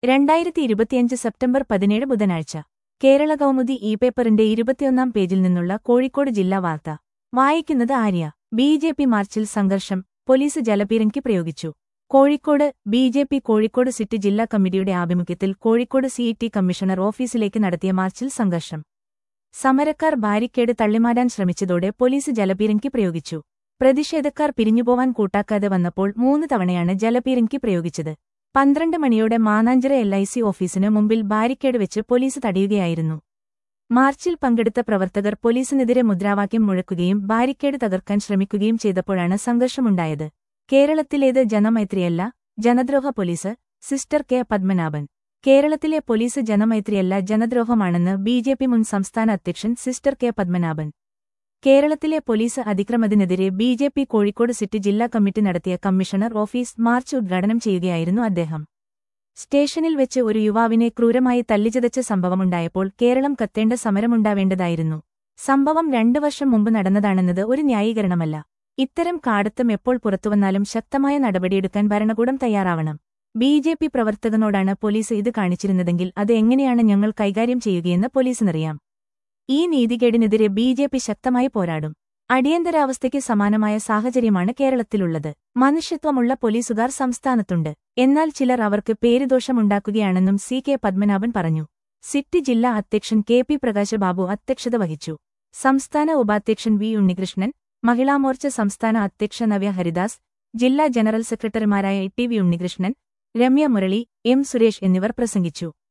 രണ്ടായിരത്തി ഇരുപത്തിയഞ്ച് സെപ്റ്റംബർ പതിനേഴ് ബുധനാഴ്ച കേരള കൗമുദി ഇ പേപ്പറിന്റെ ഇരുപത്തിയൊന്നാം പേജിൽ നിന്നുള്ള കോഴിക്കോട് ജില്ലാ വാർത്ത വായിക്കുന്നത് ആര്യ ബി ജെ പി മാർച്ചിൽ സംഘർഷം പോലീസ് ജലപീരങ്കി പ്രയോഗിച്ചു Kozhikode B J P Kozhikode city ജില്ലാ കമ്മിറ്റിയുടെ ആഭിമുഖ്യത്തിൽ കോഴിക്കോട് സിഇടി കമ്മീഷണർ ഓഫീസിലേക്ക് നടത്തിയ മാർച്ചിൽ സംഘർഷം സമരക്കാർ ബാരിക്കേഡ് തള്ളിമാറ്റാൻ ശ്രമിച്ചതോടെ പോലീസ് ജലപീരങ്കി പ്രയോഗിച്ചു പ്രതിഷേധക്കാർ പിരിഞ്ഞുപോവാൻ കൂട്ടാക്കാതെ വന്നപ്പോൾ മൂന്ന് തവണയാണ് ജലപീരങ്കി പ്രയോഗിച്ചത് പന്ത്രണ്ട് മണിയോടെ മാനാഞ്ചിറ എൽ ഐ സി ഓഫീസിന് മുമ്പിൽ ബാരിക്കേഡ് വെച്ച് പോലീസ് തടയുകയായിരുന്നു മാർച്ചിൽ പങ്കെടുത്ത പ്രവർത്തകർ പോലീസിനെതിരെ മുദ്രാവാക്യം മുഴക്കുകയും ബാരിക്കേഡ് തകർക്കാൻ ശ്രമിക്കുകയും ചെയ്തപ്പോഴാണ് സംഘർഷമുണ്ടായത് കേരളത്തിലേത് ജനമൈത്രിയല്ല ജനദ്രോഹ പോലീസ് സിസ്റ്റർ കെ പത്മനാഭൻ കേരളത്തിലെ പോലീസ് ജനമൈത്രിയല്ല ജനദ്രോഹമാണെന്ന് ബി ജെ പി മുൻ സംസ്ഥാന അധ്യക്ഷൻ സിസ്റ്റർ കെ പത്മനാഭൻ കേരളത്തിലെ പോലീസ് അതിക്രമത്തിനെതിരെ B J P Kozhikode city ജില്ലാ കമ്മിറ്റി നടത്തിയ കമ്മീഷണർ ഓഫീസ് മാർച്ച് ഉദ്ഘാടനം ചെയ്യുകയായിരുന്നു അദ്ദേഹം സ്റ്റേഷനിൽ വെച്ച് ഒരു യുവാവിനെ ക്രൂരമായി തല്ലിച്ചതച്ച സംഭവമുണ്ടായപ്പോൾ കേരളം കത്തേണ്ട സമരമുണ്ടാവേണ്ടതായിരുന്നു സംഭവം രണ്ടു വർഷം മുമ്പ് നടന്നതാണെന്നത് ഒരു ന്യായീകരണമല്ല ഇത്തരം കാടത്തം എപ്പോൾ പുറത്തുവന്നാലും ശക്തമായ നടപടിയെടുക്കാൻ ഭരണകൂടം തയ്യാറാവണം ബി ജെ പി പ്രവർത്തകനോടാണ് പോലീസ് ഇത് കാണിച്ചിരുന്നതെങ്കിൽ അത് എങ്ങനെയാണ് ഞങ്ങൾ കൈകാര്യം ചെയ്യുകയെന്ന് പോലീസിനറിയാം ഈ നീതികേടിനെതിരെ ബി ജെ പി ശക്തമായി പോരാടും അടിയന്തരാവസ്ഥയ്ക്ക് സമാനമായ സാഹചര്യമാണ് കേരളത്തിലുള്ളത് മനുഷ്യത്വമുള്ള പോലീസുകാർ സംസ്ഥാനത്തുണ്ട് എന്നാൽ ചിലർ അവർക്ക് പേരുദോഷമുണ്ടാക്കുകയാണെന്നും സി കെ പത്മനാഭൻ പറഞ്ഞു സിറ്റി ജില്ലാ അധ്യക്ഷൻ കെ പി പ്രകാശബാബു അധ്യക്ഷത വഹിച്ചു സംസ്ഥാന ഉപാധ്യക്ഷൻ വി ഉണ്ണികൃഷ്ണൻ മഹിളാമോർച്ച സംസ്ഥാന അധ്യക്ഷ നവ്യ ഹരിദാസ് ജില്ലാ ജനറൽ സെക്രട്ടറിമാരായ T V Unnikrishnan Ramya Murali M Suresh എന്നിവർ പ്രസംഗിച്ചു